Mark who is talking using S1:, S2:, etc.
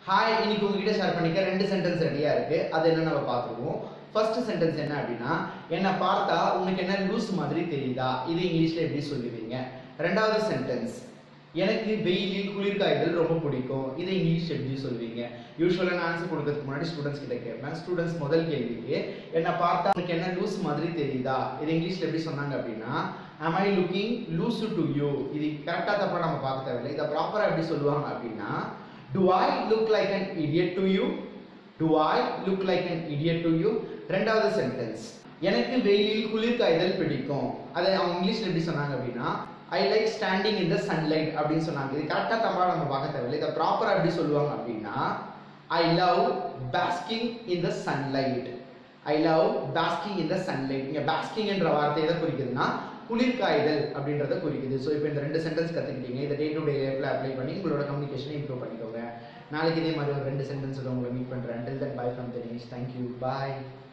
S1: hi இன்னைக்கு உங்ககிட்ட share பண்ணிக்க ரெண்டு சென்டென்ஸ் ரெடியா இருக்கு அது என்ன நம்ம பார்த்துருவோம் ஃபர்ஸ்ட் சென்டென்ஸ் என்ன அப்படின்னா என்னை பார்த்தா உனக்கு என்ன லூஸ் மாதிரி தெரியுதா இது இங்கிலீஷ்ல எப்படி சொல்லுவீங்க ரெண்டாவது சென்டென்ஸ் எனக்கு வெயிலில் குளிர்காய்தல் ரொம்ப பிடிக்கும் இதை இங்கிலீஷ் எப்படி சொல்வீங்க யூஸ்வலாக நான் ஆன்சர் கொடுக்கறதுக்கு முன்னாடி ஸ்டூடெண்ட்ஸ் கிட்ட கேட்பேன் ஸ்டூடெண்ட்ஸ் முதல் கேள்விக்கு என்னை பார்த்தா உனக்கு என்ன லூஸ் மாதிரி தெரியுதா இது இங்கிலீஷ்ல எப்படி சொன்னாங்க அப்படின்னா am I looking loose to you இது கரெக்டாக தப்பா நம்ம பார்க்க தேவையில்லை இதை ப்ராப்பராக எப்படி சொல்லுவாங்க அப்படின்னா to I look like an idiot to you to I look like an idiot to you ரெண்டாவது சென்டென்ஸ் எனக்கு வெயிலில் குளிர் காய்தல் பிடிக்கும் அதை அவங்க இங்கிலீஷ்ல எப்படி சொன்னாங்க அப்படின்னா I like standing in the sunlight அப்படின்னு சொன்னாங்க இது கரெக்டாக தமிழா நம்ம பார்க்க தேவையில்லை இதை ப்ராப்பராக எப்படி சொல்லுவாங்க அப்படின்னா I love basking in the sunlight I love basking in the sunlight இங்கே பாஸ்கிங் என்ற வார்த்தை எதை குறிக்குதுன்னா குளிர்காய்தல் அப்படின்றத குறிக்குது ஸோ இப்போ இந்த ரெண்டு சென்டென்ஸ் கற்றுக்கிட்டீங்க இதை டே டு டே லைஃப்பில் அப்ளை பண்ணி உங்களோட கம்யூனிகேஷனை இம்ப்ரூவ் பண்ணிக்கோங்க நாளைக்கு இதே மாதிரி ஒரு ரெண்டு சென்டென்ஸில் உங்களை மீட் பண்ணுறேன் till that bye from Dinesh thank you bye